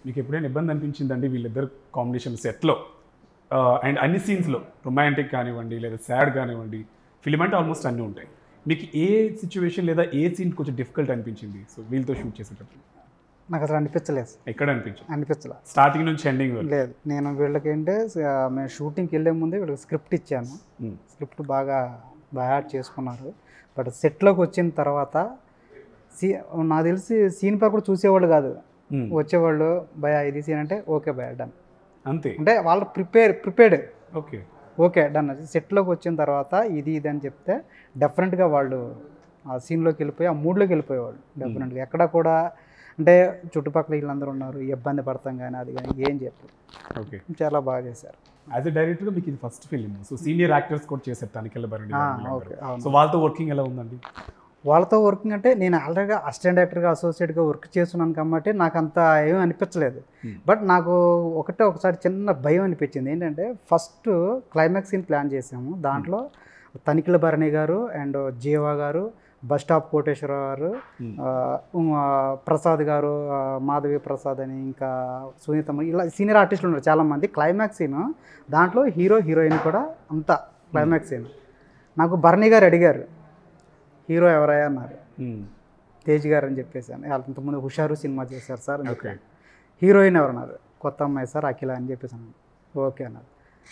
మీకు ఎప్పుడైనా ఇబ్బంది అనిపించిందండి వీళ్ళిద్దరు కాంబినేషన్ సెట్లో అండ్ అన్ని సీన్స్లో రొమాంటిక్ కానివ్వండి లేదా సాడ్ కానివ్వండి ఫిలిం అంటే ఆల్మోస్ట్ అన్నీ ఉంటాయి మీకు ఏ సిచ్యువేషన్ లేదా ఏ సీన్ కొంచెం డిఫికల్ట్ అనిపించింది సో వీళ్ళతో షూట్ చేసేటప్పుడు నాకు అసలు అనిపించలేదు ఎక్కడ అనిపించింది అనిపించలే స్టార్టింగ్ నుంచి ఎండింగ్ వరకు లేదు నేను వీళ్ళకి ఏంటంటే ఆ, మేము షూటింగ్కి వెళ్ళే ముందే వీళ్ళకి స్క్రిప్ట్ ఇచ్చాను Hmm. స్క్రిప్ట్ బాగా బాగా చేసుకున్నారు బట్ సెట్లోకి వచ్చిన తర్వాత సీ నాకు తెలిసి సీన్ పేరు కూడా చూసేవాళ్ళు కాదు Hmm. వచ్చేవాళ్ళు భయ ఇది సీన్ అంటే ఓకే భయ డన్ అంతే అంటే వాళ్ళు prepare prepared okay okay done సెట్లోకి వచ్చిన తర్వాత ఇది ఇది అని చెప్తే డెఫినెట్గా వాళ్ళు ఆ సీన్లోకి వెళ్ళిపోయి ఆ మూడ్లోకి వెళ్ళిపోయేవాళ్ళు డెఫినెట్గా ఎక్కడ కూడా అంటే చుట్టుపక్కల వీళ్ళందరూ ఉన్నారు ఇబ్బంది పడతాం కానీ అది కానీ ఏం చెప్పరు ఓకే చాలా బాగా చేశారు యాజ్ ఎ డైరెక్టర్గా మీకు ఇది first film so senior actors కూడా చేశారు తనికెళ్ళ భరణి ఆ, గారు వీళ్ళందరూ. ఓకే, అవును. సో వాళ్ళతో వర్కింగ్ ఎలా ఉందండి వాళ్ళతో వర్కింగ్ అంటే నేను ఆల్రెడీగా అసిస్టెంట్ డైరెక్టర్గా అసోసియేట్గా వర్క్ చేస్తున్నాను కాబట్టి నాకు అంత ఏమీ అనిపించలేదు Hmm. బట్ నాకు ఒకటే ఒకసారి చిన్న భయం అనిపించింది ఏంటంటే ఫస్ట్ క్లైమాక్స్ సీన్ ప్లాన్ చేసాము దాంట్లో తనిఖీల భరణి గారు అండ్ జీవా గారు బస్ స్టాప్ కోటేశ్వరరావు గారు Hmm. ఆ, ఉమ్, ఆ, ప్రసాద్ గారు ఆ, మాధవి ప్రసాద్ అని ఇంకా సునీతమ్మ ఇలా సీనియర్ ఆర్టిస్టులు ఉన్నారు చాలామంది క్లైమాక్స్ సీన్ దాంట్లో హీరో హీరోయిన్ కూడా అంతా క్లైమాక్స్ సీన్ నాకు భరణి గారు అడిగారు హీరో ఎవరయ్యా అన్నారు Hmm. తేజ్ గారు అని చెప్పేసాను వాళ్ళ ఇంతకుముందు హుషారు సినిమా చేశారు సార్ అని ఓకే చెప్పాను. హీరోయిన్ ఎవరన్నారు కొత్త అమ్మాయి సార్ అఖిల అని చెప్పేసాను ఓకే అన్నారు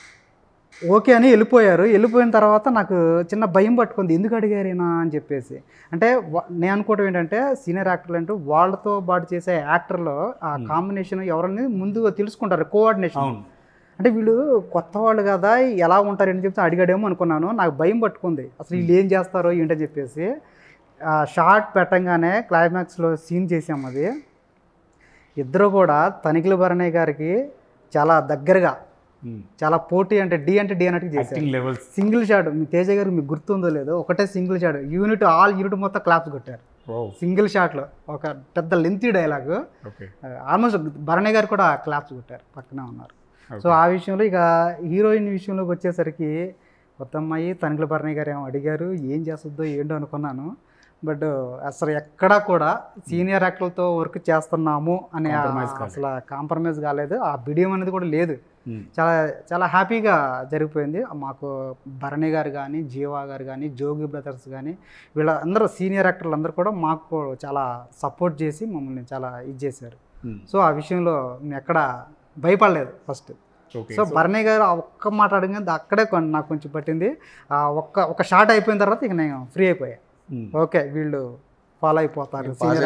ఓకే అని వెళ్ళిపోయారు వెళ్ళిపోయిన తర్వాత నాకు చిన్న భయం పట్టుకుంది ఎందుకు అడిగారు ఈయన అని చెప్పేసి అంటే వా- నేను అనుకోవడం ఏంటంటే సీనియర్ యాక్టర్లు అంటూ వాళ్ళతో పాటు చేసే యాక్టర్లో ఆ కాంబినేషన్ ఎవరని ముందు తెలుసుకుంటారు కోఆర్డినేషన్ అవును అంటే వీళ్ళు కొత్త వాళ్ళు కదా ఎలా ఉంటారని చెప్పి అడిగాడేమో అనుకున్నాను నాకు భయం పట్టుకుంది అసలు వీళ్ళు ఏం చేస్తారో ఏంటని చెప్పేసి ఆ షార్ట్ పెట్టంగానే క్లైమాక్స్లో సీన్ చేసాం అది ఇద్దరు కూడా తనిఖీల భరణి గారికి చాలా దగ్గరగా చాలా పోటీ అంటే డి అంటే డి అన్నట్టు చేశారు యాక్టింగ్ లెవెల్స్ సింగిల్ షాట్ మీ తేజ గారు మీకు గుర్తుందో లేదో ఒకటే single shot unit all unit మొత్తం క్లాప్స్ కొట్టారు సింగిల్ షాట్లో ఒక పెద్ద lengthy dialogue okay almost Bharani garu కూడా క్లాప్స్ కొట్టారు పక్కనే ఉన్నారు సో ఆ విషయంలో ఇక హీరోయిన్ విషయంలోకి వచ్చేసరికి కొత్త అమ్మాయి తనిఖీల భరణి గారు ఏమో అడిగారు ఏం చేస్తుందో ఏంటో అనుకున్నాను బట్ అసలు ఎక్కడా కూడా సీనియర్ యాక్టర్లతో వర్క్ చేస్తున్నాము అనే ఆ- Compromise కాలేదు. అసలు కాంప్రమైజ్ కాలేదు ఆ బిడియం అనేది కూడా లేదు చాలా చాలా హ్యాపీగా జరిగిపోయింది మాకు భరణి గారు కానీ జీవా గారు కానీ జోగి బ్రదర్స్ కానీ వీళ్ళ అందరూ సీనియర్ యాక్టర్లు అందరూ కూడా మాకు చాలా సపోర్ట్ చేసి మమ్మల్ని చాలా ఇది చేశారు సో ఆ విషయంలో మేము ఎక్కడ భయపడలేదు ఫస్ట్ ఓకే సో భరణి గారు ఆ ఒక్క మాట అడిగింది అక్కడే కొన్- నాకు కొంచెం పట్టింది ఆ ఒక్క ఒక షార్ట్ అయిపోయిన తర్వాత ఇక నేను ఫ్రీ అయిపోయా ఓకే వీళ్ళు ఫాలో అయిపోతారు పాస్ senior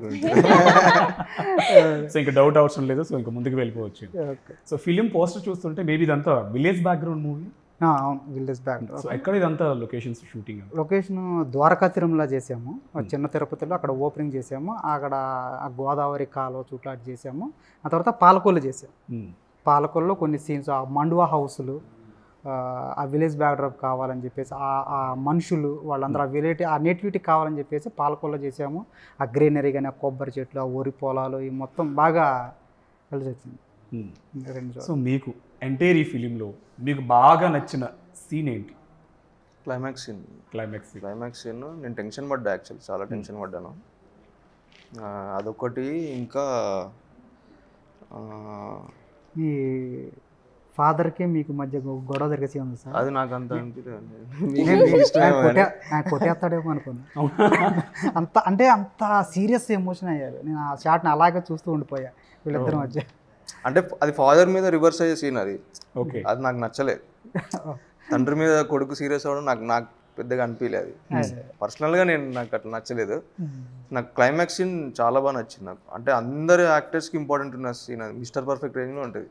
అయిపోయామనుకుంటున్నాను సో ఇంకా డౌట్ అవసరం లేదు సో ఇంకా ముందుకు వెళ్ళిపోవచ్చు actor. Okay so film poster చూస్తుంటే మేబీ ఇదంతా విలేజ్ బ్యాక్గ్రౌండ్ మూవీ ఆ, అవును విలేజ్ బ్యాక్ సో ఎక్కడ ఇదంతా locations shooting location Dwaraka Tirumala చేసాము ఆ చిన్న తిరుపతిలో అక్కడ ఓపెనింగ్ చేసాము అక్కడ ఆ గోదావరి కాలువ చుట్టూ అటు చేసాము ఆ తర్వాత పాలకొల్లు చేసాము పాలకొల్లో కొన్ని సీన్స్ ఆ మండువా హౌస్లు ఆ, ఆ విలేజ్ బ్యాక్డ్రాప్ కావాలని చెప్పేసి ఆ ఆ మనుషులు వాళ్ళందరూ ఆ విలేటి ఆ నేటివిటీ కావాలని చెప్పేసి పాలకొల్లో చేసాము ఆ గ్రీనరీ కానీ ఆ కొబ్బరి చెట్లు ఆ వరి పొలాలు ఈ మొత్తం బాగా కలిసి వచ్చింది రెండు సో మీకు ఎంటైర్ ఈ ఫిలింలో మీకు బాగా నచ్చిన సీన్ ఏంటి climax scene climax climax scene నేను టెన్షన్ పడ్డా యాక్చువల్ చాలా టెన్షన్ పడ్డాను ఆ, అదొకటి ఇంకా ఆ, మీ ఫాదర్కి మీకు మధ్య గొ- గొడవ జరిగే సీన్ ఉంది సార్ అది నాకు అంత అనిపించలేదు నేను- మీకు ఇష్టమేమో ఆయన అని. కొట్టే- ఆయన కొట్టేస్తాడేమో అనుకున్నా అంత అంటే అంత సీరియస్ ఎమోషన్ అయ్యారు నేను ఆ షాట్ని అలాగే చూస్తూ ఉండిపోయా వీళ్ళిద్దరి మధ్య అంటే అది ఫాదర్ మీద రివర్స్ అయ్యే సీన్ అది ఓకే అది నాకు నచ్చలేదు తండ్రి మీద కొడుకు సీరియస్ అవ్వడం నాకు నాకు పెద్దగా అనిపించలేదు పర్సనల్గా నేను నాకు అట్లా నచ్చలేదు నాకు క్లైమాక్స్ సీన్ చాలా బాగా నచ్చింది నాకు అంటే అందరు యాక్టర్స్కి ఇంపార్టెంట్ ఉన్న సీన్ అది మిస్టర్ పర్ఫెక్ట్ రేంజ్లో ఉంటుంది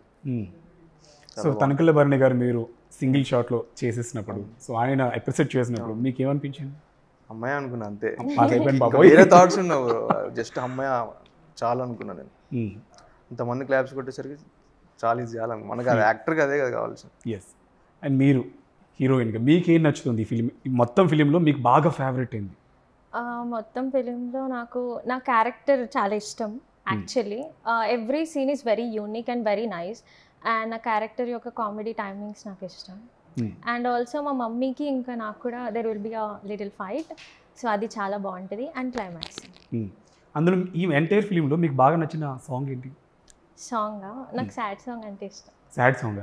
సో తనకల్ల భరణి గారు మీరు సింగిల్ షాట్లో చేసేసినప్పుడు సో ఆయన ఎపిసోడ్ చేసినప్పుడు మీకు ఏమనిపించింది అమ్మాయి అనుకున్నా అంతే పాస్ అయిపోయింది ఇంకా బాబోయ్ వేరే థాట్స్ ఉన్నావు జస్ట్ అమ్మాయి చాలా అనుకున్నా నేను ఇంతమంది క్లాప్స్ కొట్టేసరికి చాలా ఇది చేయాలను మనకు అది యాక్టర్కి అదే కదా కావాల్సింది ఎస్ అండ్ మీరు హీరోయిన్గా మీకేం నచ్చుతుంది ఈ ఫిలిం మొత్తం ఫిలింలో మీకు బాగా ఫేవరెట్ ఏంది ఆ, మొత్తం ఫిలింలో నాకు నా క్యారెక్టర్ చాలా ఇష్టం actually every scene is very unique and very nice and నా క్యారెక్టర్ యొక్క కామెడీ టైమింగ్స్ నాకు ఇష్టం అండ్ ఆల్సో మా మమ్మీకి ఇంకా నాకు కూడా there will be a little fight so అది చాలా బాగుంటుంది అండ్ క్లైమాక్స్ అందులో ఈ ఎంటైర్ ఫిలింలో మీకు బాగా నచ్చిన సాంగ్ ఏంటి సాంగ్ నాకు సాడ్ సాంగ్ అంటే ఇష్టం sad song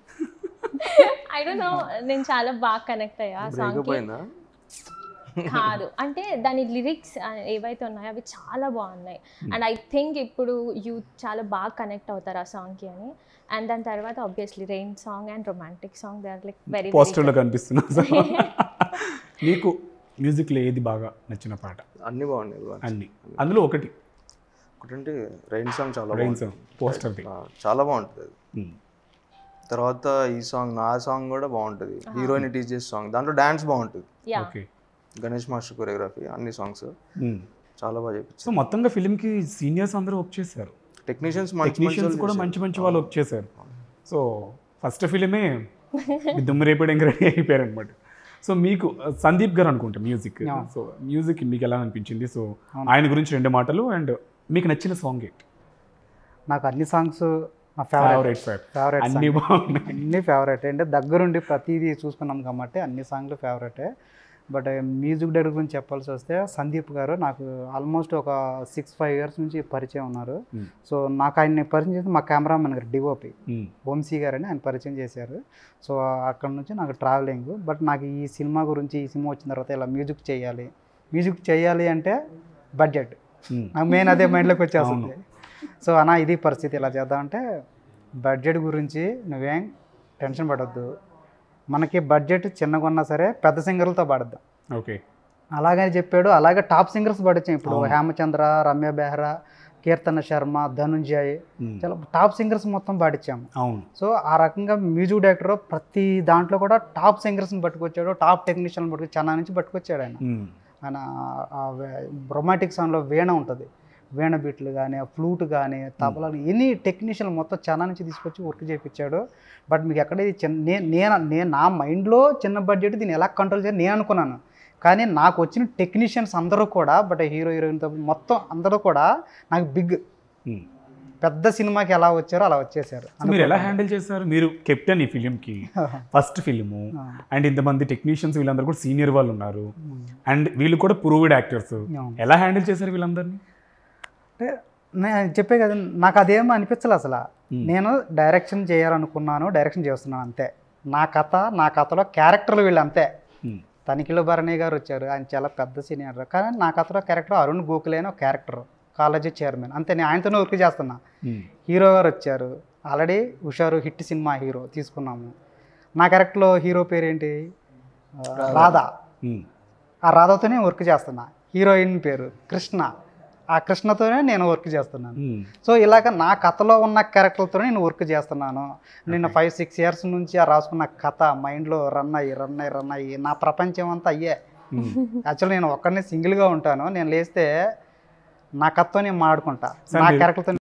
I don't know నేను చాలా బాగా కనెక్ట్ అయ్యా ఆ సాంగ్ బ్రేకప్ అయిందా కాదు అంటే దాని లిరిక్స్ ఏవైతే ఉన్నాయో అవి చాలా బాగున్నాయి అండ్ ఐ థింక్ ఇప్పుడు యూత్ చాలా బాగా కనెక్ట్ అవుతారు ఆ సాంగ్కి అని అండ్ దాని తర్వాత obviously rain song and romantic song they are like very పోస్టర్లో కనిపిస్తున్నా మీకు మ్యూజిక్లో ఏది బాగా నచ్చిన పాట అన్ని బాగున్నాయి బాగా. అన్ని అందులో ఒకటి ఒకటంటే రైన్ సాంగ్ చాలా రైన్ బాగుంటుంది సాంగ్ పోస్టర్ది ఆ, చాలా బాగుంటుంది అది తర్వాత ఈ సాంగ్ నా సాంగ్ కూడా బాగుంటుంది హీరోయిన్ టీచ్ చేసే సాంగ్ దాంట్లో డాన్స్ బాగుంటుంది yeah okay Ganesh master choreography అన్ని సాంగ్స్ చాలా బాగా చెప్పించారు సో మొత్తంగా ఫిలింకి సీనియర్స్ అందరూ వర్క్ చేశారు టెక్నీషియన్స్ మంచి టెక్నీషియన్స్ కూడా మంచి మంచి వాళ్ళు వర్క్ చేశారు సో ఫస్ట్ ఫిలిమే దుమ్ము రేపడం రెడీ అయిపోయారు అనమాట సో మీకు ఆ, సందీప్ గారు అనుకుంటా మ్యూజిక్ సో మ్యూజిక్ మీకు ఎలా అనిపించింది సో ఆయన గురించి రెండు మాటలు అండ్ మీకు నచ్చిన సాంగ్ ఏంటి నాకు అన్ని సాంగ్స్ నా ఫేవరెట్ ఫేవరెట్ సార్ ఫేవరెట్ అన్ని బాగున్నాయి అన్ని ఫేవరెట్ అంటే దగ్గరుండి ప్రతిదీ చూసుకున్నాం కాబట్టి అన్ని సాంగ్లు ఫేవరెటే బట్ మ్యూజిక్ డైరెక్టర్ గురించి చెప్పాల్సి వస్తే సందీప్ గారు నాకు ఆల్మోస్ట్ ఒక సిక్స్ ఫైవ్ ఇయర్స్ నుంచి పరిచయం ఉన్నారు Hmm. సో నాకు ఆయన్ని పరిచయం చేసి మా కెమెరామెన్ గారు డిఓపి మ్మ్. వంశీ గారని ఆయన పరిచయం చేశారు సో అక్కడ నుంచి నాకు ట్రావెలింగ్ బట్ నాకు ఈ సినిమా గురించి ఈ సినిమా వచ్చిన తర్వాత ఇలా మ్యూజిక్ చేయాలి మ్యూజిక్ చేయాలి అంటే బడ్జెట్ మ్మ్. నాకు మెయిన్ అదే మైండ్లోకి వచ్చేస్తుంది సో అన్న ఇది పరిస్థితి ఇలా చేద్దామంటే బడ్జెట్ గురించి నువ్వేం టెన్షన్ పడొద్దు మనకి బడ్జెట్ చిన్నగా ఉన్నా సరే పెద్ద సింగర్లతో పాడద్దాం ఓకే అలాగని చెప్పాడు అలాగే టాప్ సింగర్స్ పాడించాం ఇప్పుడు హేమచంద్ర రమ్య బెహ్రా కీర్తన శర్మ ధనుంజయ్ మ్మ్. చాలా టాప్ సింగర్స్ మొత్తం పాడించాము అవును సో ఆ రకంగా మ్యూజిక్ డైరెక్టర్ ప్రతి దాంట్లో కూడా టాప్ సింగర్స్ని పట్టుకొచ్చాడు టాప్ టెక్నీషియన్ పట్టుకొచ్చి చెన్నై నుంచి పట్టుకొచ్చాడు ఆయన మ్మ్. ఆయన రొమాంటిక్ సాంగ్లో వీణ ఉంటుంది వీణ బీట్లు కానీ ఫ్లూట్ కానీ తబలాలు ఎన్ని టెక్నీషియన్ మొత్తం చెన్న నుంచి తీసుకొచ్చి వర్క్ చేయించాడు బట్ మీకు ఎక్కడ ఇది చిన్న నే- నేను నేను నా మైండ్లో చిన్న బడ్జెట్ దీన్ని ఎలా కంట్రోల్ చేయాలి నేను అనుకున్నాను కానీ నాకు వచ్చిన టెక్నీషియన్స్ అందరూ కూడా బట్ హీరో హీరోయిన్తో మొత్తం అందరూ కూడా నాకు బిగ్ మ్మ్. పెద్ద సినిమాకి ఎలా వచ్చారో అలా వచ్చేసారు సో మీరు ఎలా హ్యాండిల్ చేశారు మీరు కెప్టెన్ ఈ ఫిలింకి ఫస్ట్ ఫిలిము అండ్ ఇంతమంది టెక్నీషియన్స్ వీళ్ళందరూ కూడా సీనియర్ వాళ్ళు ఉన్నారు అండ్ వీళ్ళు కూడా ప్రూవ్డ్ యాక్టర్స్ అవును. ఎలా హ్యాండిల్ చేశారు వీళ్ళందరినీ అంటే నేను చెప్పే కదా నాకు అదేమో అనిపించలే అసలు Hmm. నేను డైరెక్షన్ చేయాలనుకున్నాను డైరెక్షన్ చేస్తున్నాను అంతే నా కథ నా కథలో క్యారెక్టర్లు వీళ్ళు అంతే మ్మ్. తనిఖీలు భరణి గారు వచ్చారు ఆయన చాలా పెద్ద సీనియర్ కానీ నా కథలో క్యారెక్టర్ అరుణ్ గోఖలే అని ఒక క్యారెక్టర్ కాలేజీ చైర్మన్ అంతే నేను ఆయనతోనే వర్క్ చేస్తున్నా మ్మ్. హీరో గారు వచ్చారు ఆల్రెడీ హుషారు హిట్ సినిమా హీరో తీసుకున్నాము నా క్యారెక్టర్లో హీరో పేరు ఏంటి ఆ, రాధా మ్మ్. ఆ రాధాతోనే వర్క్ చేస్తున్నా హీరోయిన్ పేరు కృష్ణ ఆ కృష్ణతోనే నేను వర్క్ చేస్తున్నాను మ్మ్. సో ఇలాగ నా కథలో ఉన్న క్యారెక్టర్తో నేను వర్క్ చేస్తున్నాను నేను ఫైవ్ సిక్స్ ఇయర్స్ నుంచి ఆ రాసుకున్న కథ మైండ్లో రన్ అయ్యి రన్ అయ్యి రన్ అయ్యి నా ప్రపంచం అంతా అయ్యే మ్మ్. యాక్చువల్లీ నేను ఒక్కడిని సింగిల్గా ఉంటాను నేను లేస్తే నా కథతో నేను మాడుకుంటా సార్, నా మీరు- క్యారెక్టర్తో